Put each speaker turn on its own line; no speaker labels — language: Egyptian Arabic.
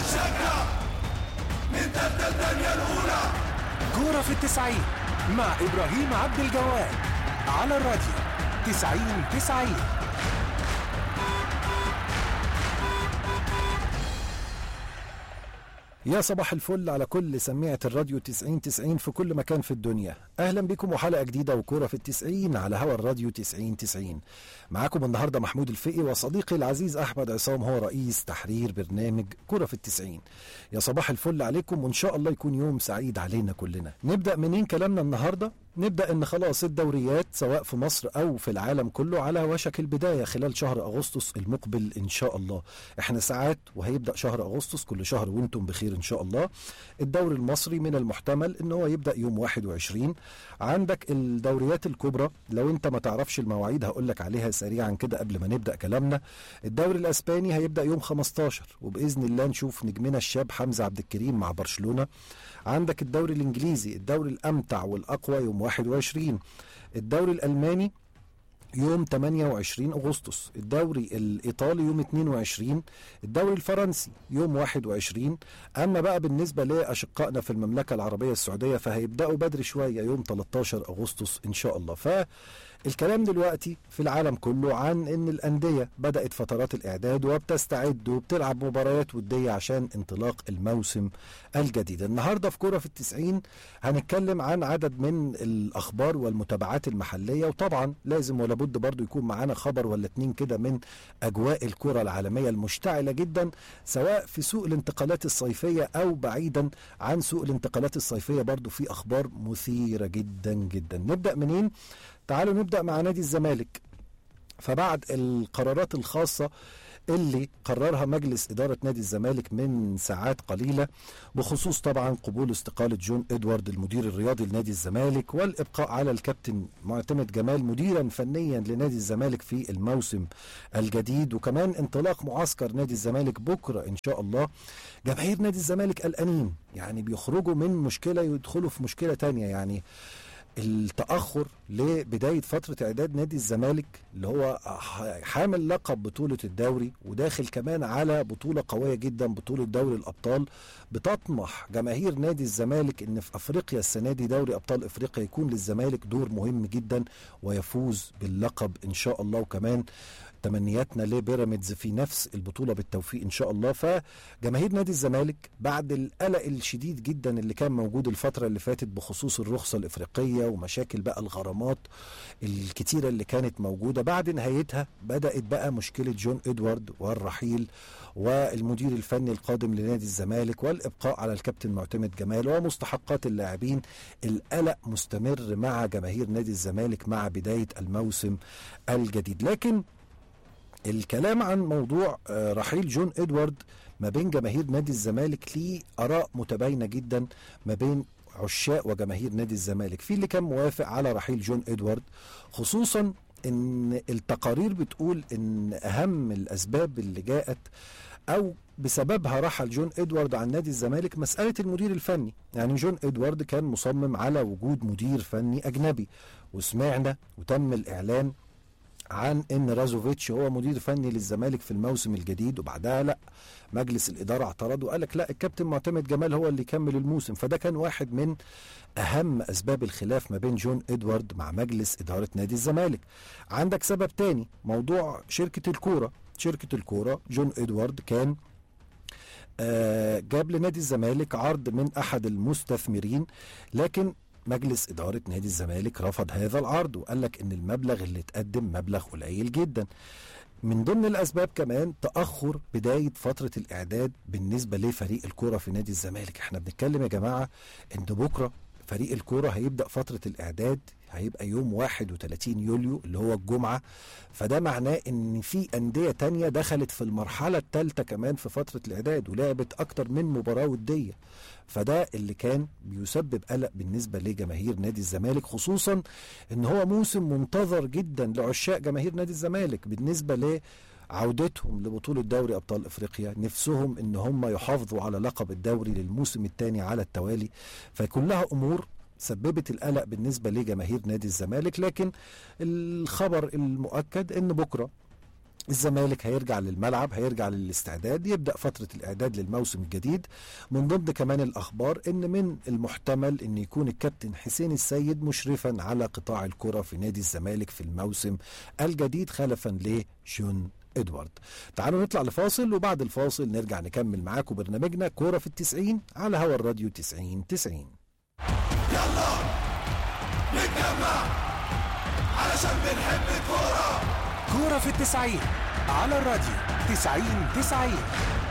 هنشجع نتبدل الدنيا الأولى
كورة في التسعين مع إبراهيم عبد الجواد على الراديو تسعين تسعين
يا صباح الفل على كل سميعة الراديو 90 90 في كل مكان في الدنيا أهلا بكم وحلقة جديدة وكورة في التسعين على هوا الراديو 90 90 معاكم النهاردة محمود الفقي وصديقي العزيز أحمد عصام هو رئيس تحرير برنامج كورة في التسعين يا صباح الفل عليكم وإن شاء الله يكون يوم سعيد علينا كلنا نبدأ منين كلامنا النهاردة نبدأ إن خلاص الدوريات سواء في مصر أو في العالم كله على وشك البداية خلال شهر أغسطس المقبل إن شاء الله إحنا ساعات وهيبدأ شهر أغسطس كل شهر وانتم بخير إن شاء الله الدوري المصري من المحتمل إن هو يبدأ يوم 21 عندك الدوريات الكبرى لو أنت ما تعرفش المواعيد هقول لك عليها سريعا كده قبل ما نبدأ كلامنا الدوري الأسباني هيبدأ يوم 15 وبإذن الله نشوف نجمنا الشاب حمزة عبد الكريم مع برشلونة عندك الدوري الإنجليزي الدوري الأمتع والأقوى يوم 21 الدوري الألماني يوم 28 أغسطس الدوري الإيطالي يوم 22 الدوري الفرنسي يوم 21 أما بقى بالنسبة لأشقائنا في المملكة العربية السعودية فهيبدأوا بدري شوية يوم 13 أغسطس إن شاء الله فالكلام دلوقتي في العالم كله عن ان الانديه بدات فترات الاعداد وبتستعد وبتلعب مباريات وديه عشان انطلاق الموسم الجديد النهارده في كوره في التسعين هنتكلم عن عدد من الاخبار والمتابعات المحليه وطبعا لازم ولا بد برضو يكون معانا خبر ولا اتنين كده من اجواء الكره العالميه المشتعله جدا سواء في سوق الانتقالات الصيفيه او بعيدا عن سوق الانتقالات الصيفيه برضو في اخبار مثيره جدا جدا نبدا منين تعالوا نبدا مع نادي الزمالك فبعد القرارات الخاصه اللي قررها مجلس إدارة نادي الزمالك من ساعات قليلة بخصوص طبعا قبول استقالة جون إدوارد المدير الرياضي لنادي الزمالك والإبقاء على الكابتن معتمد جمال مديرا فنيا لنادي الزمالك في الموسم الجديد وكمان انطلاق معسكر نادي الزمالك بكرة إن شاء الله جماهير نادي الزمالك قلقانين يعني بيخرجوا من مشكلة يدخلوا في مشكلة تانية يعني التأخر لبداية فترة إعداد نادي الزمالك اللي هو حامل لقب بطولة الدوري وداخل كمان على بطولة قوية جدا بطولة دوري الأبطال بتطمح جماهير نادي الزمالك إن في أفريقيا السنة دي دوري أبطال أفريقيا يكون للزمالك دور مهم جدا ويفوز باللقب إن شاء الله وكمان تمنياتنا لبيراميدز في نفس البطولة بالتوفيق إن شاء الله فجماهير نادي الزمالك بعد القلق الشديد جدا اللي كان موجود الفترة اللي فاتت بخصوص الرخصة الإفريقية ومشاكل بقى الغرامات الكتيرة اللي كانت موجودة بعد نهايتها بدأت بقى مشكلة جون إدوارد والرحيل والمدير الفني القادم لنادي الزمالك والإبقاء على الكابتن معتمد جمال ومستحقات اللاعبين القلق مستمر مع جماهير نادي الزمالك مع بداية الموسم الجديد لكن الكلام عن موضوع رحيل جون ادوارد ما بين جماهير نادي الزمالك ليه اراء متباينه جدا ما بين عشاق وجماهير نادي الزمالك في اللي كان موافق على رحيل جون ادوارد خصوصا ان التقارير بتقول ان اهم الاسباب اللي جاءت او بسببها رحل جون ادوارد عن نادي الزمالك مساله المدير الفني يعني جون ادوارد كان مصمم على وجود مدير فني اجنبي وسمعنا وتم الاعلان عن ان رازوفيتش هو مدير فني للزمالك في الموسم الجديد وبعدها لا مجلس الاداره اعترض وقال لك لا الكابتن معتمد جمال هو اللي يكمل الموسم فده كان واحد من اهم اسباب الخلاف ما بين جون ادوارد مع مجلس اداره نادي الزمالك عندك سبب تاني موضوع شركه الكوره شركه الكوره جون ادوارد كان آه جاب لنادي الزمالك عرض من احد المستثمرين لكن مجلس إدارة نادي الزمالك رفض هذا العرض وقال لك إن المبلغ اللي اتقدم مبلغ قليل جدا من ضمن الأسباب كمان تأخر بداية فترة الإعداد بالنسبة لفريق الكرة في نادي الزمالك احنا بنتكلم يا جماعة إن بكرة فريق الكرة هيبدأ فترة الإعداد هيبقى يوم 31 يوليو اللي هو الجمعة فده معناه ان في أندية تانية دخلت في المرحلة الثالثة كمان في فترة الإعداد ولعبت أكتر من مباراة ودية فده اللي كان بيسبب قلق بالنسبة لجماهير نادي الزمالك خصوصا ان هو موسم منتظر جدا لعشاق جماهير نادي الزمالك بالنسبة ل عودتهم لبطولة دوري أبطال إفريقيا نفسهم إن هم يحافظوا على لقب الدوري للموسم الثاني على التوالي فكلها أمور سببت القلق بالنسبة لجماهير نادي الزمالك لكن الخبر المؤكد إن بكرة الزمالك هيرجع للملعب هيرجع للاستعداد يبدا فتره الاعداد للموسم الجديد من ضمن كمان الاخبار ان من المحتمل ان يكون الكابتن حسين السيد مشرفا على قطاع الكره في نادي الزمالك في الموسم الجديد خلفا لجون ادوارد تعالوا نطلع لفاصل وبعد الفاصل نرجع نكمل معاكم برنامجنا كوره في التسعين على هوا الراديو 90 90
يلا نتجمع علشان بنحب الكورة
كورة في التسعين على الراديو تسعين تسعين